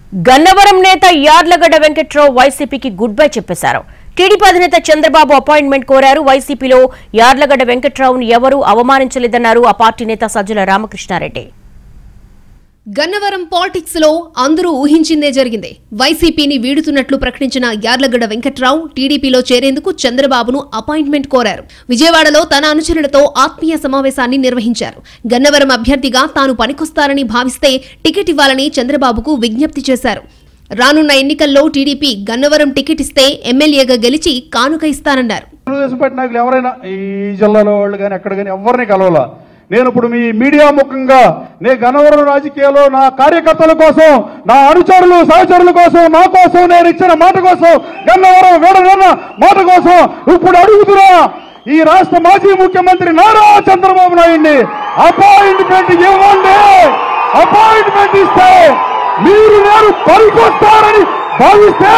గన్నవరం నేత యార్లగడ్డ వెంకట్రావు వైసీపీకి good bye చెప్పేశారు టీడీపీ అధినేత చంద్రబాబు అపాయింట్మెంట్ కోరారు వైసీపీలో యార్లగడ్డ వెంకట్రావును ఎవరూ అవమానించలేదన్నారు ఆ పార్టీ నేత సజ్జల రామకృష్ణారెడ్డి గన్నవరం పాలిటిక్స్ లో అందరూ ఊహించిందే జరిగింది వైసీపీని వీడుతున్నట్లు ప్రకటించిన యార్లగడ్డ వెంకట్రావు టీడీపీలో చేరేందుకు చంద్రబాబును అపాయింట్మెంట్ కోరారు విజయవాడలో తన అనుచరులతో ఆత్మీయ సమావేశాన్ని నిర్వహించారు గన్నవరం అభ్యర్థిగా తాను పనికొస్తారని భావిస్తే టికెట్ ఇవ్వాలని చంద్రబాబుకు విజ్ఞప్తి చేశారు రానున్న ఎన్నికల్లో టీడీపీ గన్నవరం టికెట్ ఇస్తే ఎమ్మెల్యేగా గెలిచి కానుక ఇస్తానన్నారు తెలుగుదేశం పార్టీ నాయకులు ఎవరైనా ఈ జిల్లాలో వాళ్ళు కానీ ఎక్కడ కానీ ఎవరిని కలవాల నేను ఇప్పుడు మీ మీడియా ముఖంగా నేను గనవరం రాజకీయాల్లో నా కార్యకర్తల కోసం నా అనుచరులు సహచరుల కోసం నా కోసం నేను ఇచ్చిన మాట కోసం గన్నవరం వేడనన్న మాట కోసం ఇప్పుడు అడుగుతున్నా ఈ రాష్ట్ర మాజీ ముఖ్యమంత్రి నారా చంద్రబాబు నాయుడిని అపాయింట్మెంట్ ఇవ్వండి అపాయింట్మెంట్ ఇస్తే మీరు నేను పనికొస్తారని భావిస్తే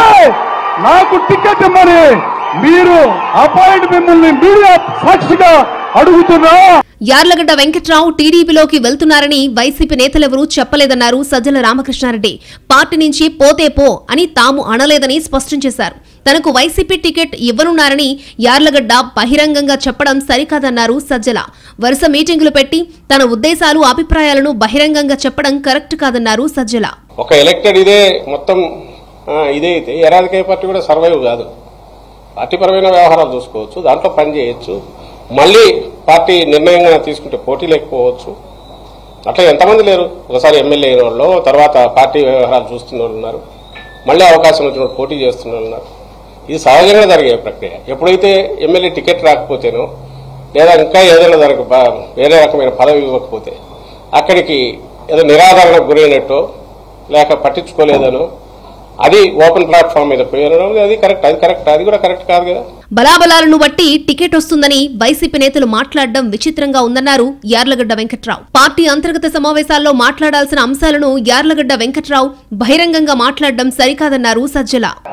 నాకు టికెట్ ఇమ్మని మీరు అపాయింట్ మిమ్మల్ని మీడియా సాక్షిగా అడుగుతున్నా యార్లగడ్డ వెంకట్రావు టీడీపీలోకి వెళ్తున్నారని వైసీపీ నేతలెవరూ చెప్పలేదన్నారు సజ్జల రామకృష్ణారెడ్డి పార్టీ నుంచి పోతే పో అని తాము అనలేదని స్పష్టం చేశారు తనకు వైసీపీ టికెట్ ఇవ్వనున్నారని యార్లగడ్డ బహిరంగంగా చెప్పడం సరికాదన్నారు సజ్జల వరుస మీటింగులు పెట్టి తన ఉద్దేశాలు అభిప్రాయాలను బహిరంగంగా చెప్పడం కరెక్ట్ కాదన్నారు సజ్జల ఒక ఎలక్టెడ్ ఇదే మొత్తం ఆ, ఇదే అయితే ఏ రాజకీయ పార్టీ కూడా సర్వైవ్ కాదు పార్టీపరమైన వ్యవహారాలు చూసుకోవచ్చు దాంట్లో పని చేయొచ్చు మళ్ళీ పార్టీ నిర్ణయంగా తీసుకుంటే పోటీ లేకపోవచ్చు అట్లా ఎంతమంది లేరు ఒకసారి ఎమ్మెల్యే అయిన వాళ్ళు తర్వాత పార్టీ వ్యవహారాలు చూస్తున్న వాళ్ళు ఉన్నారు మళ్ళీ అవకాశం వచ్చిన వాళ్ళు పోటీ చేస్తున్న వాళ్ళు ఉన్నారు ఇది సహజంగా జరిగే ప్రక్రియ ఎప్పుడైతే ఎమ్మెల్యే టికెట్ రాకపోతేనో లేదా ఇంకా ఏదైనా దానికి బా- వేరే రకమైన పదవి ఇవ్వకపోతే అక్కడికి ఏదో నిరాదరణకు గురైనట్టు లేక పట్టించుకోలేదనో అది ఓపెన్ ప్లాట్ఫామ్ మీద పోయారో అది కరెక్ట్ అది కరెక్ట్ అది కూడా కరెక్ట్ కాదు కదా బలాబలాలను బట్టి టికెట్ వస్తుందని వైసీపీ నేతలు మాట్లాడడం విచిత్రంగా ఉందన్నారు యార్లగడ్డ వెంకట్రావు పార్టీ అంతర్గత సమావేశాల్లో మాట్లాడాల్సిన అంశాలను యార్లగడ్డ వెంకట్రావు బహిరంగంగా మాట్లాడడం సరికాదన్నారు సజ్జల